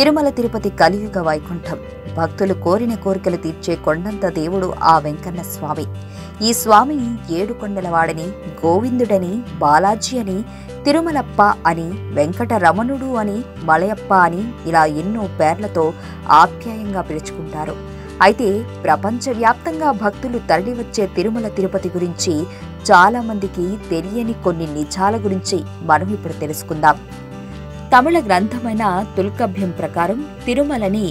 తిరుమల తిరుపతి కలియుగ వైకుంఠం భక్తులు కోరిన కోరికలు తీర్చే కొండంత దేవుడు ఆ వెంకన్న స్వామి ఈ స్వామిని ఏడు కొండలవాడని గోవిందుడని బాలాజీ అని తిరుమలప్ప అని వెంకటరమణుడు అని మలయప్ప అని ఇలా ఎన్నో పేర్లతో ఆప్యాయంగా పిలుచుకుంటారు అయితే ప్రపంచవ్యాప్తంగా భక్తులు తరలివచ్చే తిరుమల తిరుపతి గురించి చాలా మందికి తెలియని కొన్ని నిజాల గురించి మనం ఇప్పుడు తెలుసుకుందాం తమిళ గ్రంథమైన తుల్కభ్యం ప్రకారం తిరుమలని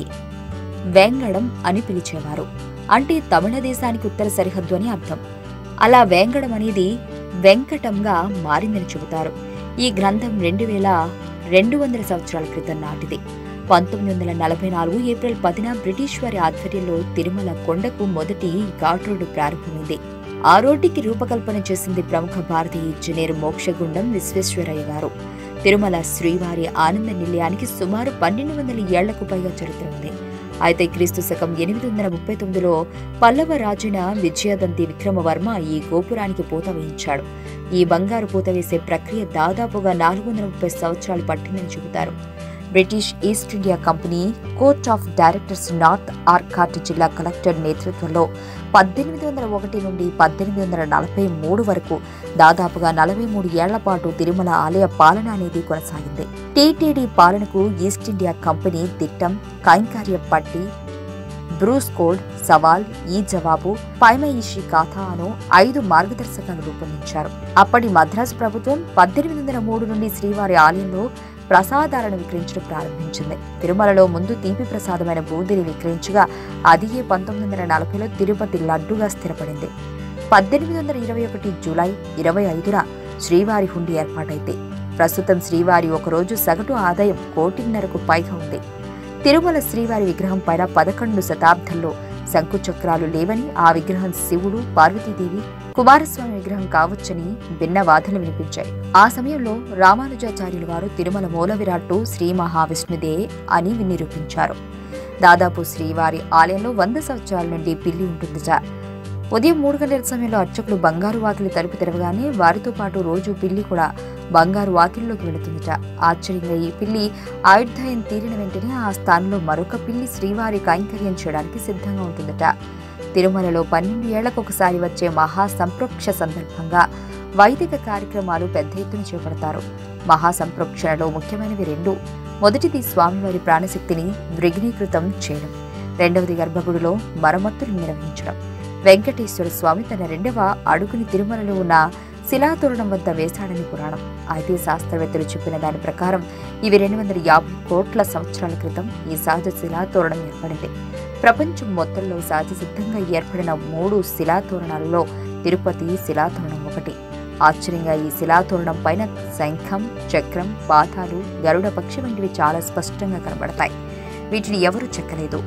వేంగడం అని పిలిచేవారు అంటే తమిళ దేశానికి ఉత్తర సరిహద్దు అని అర్థం అలా వేంగడం అనేది వెంకటంగా మారిందని చెబుతారు ఈ గ్రంథం రెండు వేల రెండు వందల సంవత్సరాల క్రితం నాటిది పంతొమ్మిది వందల నలభై నాలుగు ఏప్రిల్ పదిన బ్రిటిష్ వారి ఆధ్వర్యంలో తిరుమల కొండకు మొదటి ఘాట్ రోడ్డు ప్రారంభమైంది ఆ రోడ్డుకి రూపకల్పన చేసింది ప్రముఖ భారతీయ ఇంజనీర్ మోక్షగుండం విశ్వేశ్వరయ్య గారు తిరుమల శ్రీవారి ఆనంద నిలయానికి సుమారు పన్నెండు వందల ఏళ్లకు పైగా చరిత్ర ఉంది అయితే క్రీస్తు శకం ఎనిమిది వందల ముప్పై తొమ్మిదిలో పల్లవ రాజున విజయదంతి విక్రమవర్మ ఈ గోపురానికి పూత వేయించాడు ఈ బంగారు పూత వేసే ప్రక్రియ దాదాపుగా నాలుగు వందల ముప్పై సంవత్సరాలు పట్టిందని చెబుతారు British East India Company court of directors North Arcot జిల్లా కలెక్టర్ నేతృత్వంలో పద్దెనిమిది వందల ఒకటి నుండి పద్దెనిమిది వందల నలభై మూడు వరకు దాదాపుగా నలభై మూడు ఏళ్ల పాటు తిరుమల ఆలయ పాలన అనేది కొనసాగింది టీటీడీ పాలనకు ఈస్ట్ ఇండియా కంపెనీ తిట్టం కైంకార్య పట్టి బ్రూస్ కోడ్ సవాల్ ఈ జవాబు పైమయిషి గాథ అను ఐదు మార్గదర్శకాలు రూపొందించారు అప్పటి మద్రాసు ప్రభుత్వం పద్దెనిమిది వందల మూడు నుండి శ్రీవారి ఆలయంలో ప్రసాదాలను విక్రయించడం ప్రారంభించింది తిరుమలలో ముందు తీపి ప్రసాదమైన బూందీని విక్రయించగా అది పంతొమ్మిది వందల నలభైలో తిరుపతి లడ్డుగా స్థిరపడింది పద్దెనిమిది వందల ఇరవై ఒకటి జూలై ఇరవై ఐదున శ్రీవారి హుండీ ఏర్పాటైంది ప్రస్తుతం శ్రీవారి ఒకరోజు సగటు ఆదాయం కోటిన్నరకు పైగా ఉంది తిరుమల శ్రీవారి విగ్రహం పైన పదకొండు శతాబ్దంలో శంకుచక్రాలు లేవని ఆ విగ్రహం శివుడు పార్వతీదేవి కుమారస్వామి విగ్రహం కావచ్చని భిన్న వాదనలు వినిపించాయి ఆ సమయంలో రామానుజాచార్యుల వారు తిరుమల మూల విరాట్టు శ్రీ మహావిష్ణుదే అని నిరూపించారు దాదాపు శ్రీవారి ఆలయంలో వంద సంవత్సరాల నుండి పిల్లి ఉంటుందిట ఉదయం మూడు గంటల సమయంలో అర్చకులు బంగారు వాకిలి తలుపు తెరవగానే వారితో పాటు రోజు పిల్లి కూడా బంగారు వాకిలిలోకి వెళుతుందిట ఆశ్చర్యంగా ఈ పిల్లి ఆయుర్దాయం తీరిన వెంటనే ఆ స్థానంలో మరొక పిల్లి శ్రీవారి కైంకర్యం చేయడానికి సిద్ధంగా ఉంటుందట తిరుమలలో పన్నెండు ఏళ్లకు ఒకసారి వచ్చే మహా సంప్రోక్ష సందర్భంగా వైదిక కార్యక్రమాలు పెద్ద ఎత్తున చేపడతారు మహా సంప్రోక్షణలో ముఖ్యమైనవి రెండు మొదటిది స్వామివారి ప్రాణశక్తిని వృగ్నీకృతం చేయడం రెండవది గర్భగుడిలో మరమ్మతులు నిర్వహించడం వెంకటేశ్వర స్వామి తన రెండవ అడుగుని తిరుమలలో ఉన్న శిలాతోరణం వద్ద వేశాడని పురాణం అయితే శాస్త్రవేత్తలు చెప్పిన దాని ప్రకారం ఇవి రెండు వందల యాభై కోట్ల సంవత్సరాల క్రితం ఈ సహజ శిలాతోరణం ఏర్పడింది ప్రపంచం మొత్తంలో సహజ సిద్ధంగా ఏర్పడిన మూడు శిలాతోరణాలలో తిరుపతి శిలాతోరణం ఒకటి ఆశ్చర్యంగా ఈ శిలాతోరణం పైన శంఖం చక్రం పాతాలు గరుడ పక్షి వంటివి చాలా స్పష్టంగా కనబడతాయి వీటిని ఎవరు చెక్కలేదు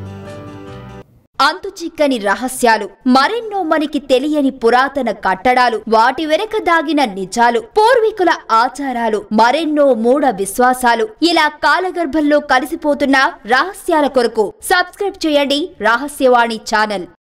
అంతు చిక్కని రహస్యాలు మరెన్నో మనకి తెలియని పురాతన కట్టడాలు వాటి వెనక దాగిన నిజాలు పూర్వీకుల ఆచారాలు మరెన్నో మూఢ విశ్వాసాలు ఇలా కాలగర్భంలో కలిసిపోతున్న రహస్యాల కొరకు సబ్స్క్రైబ్ చేయండి రహస్యవాణి ఛానల్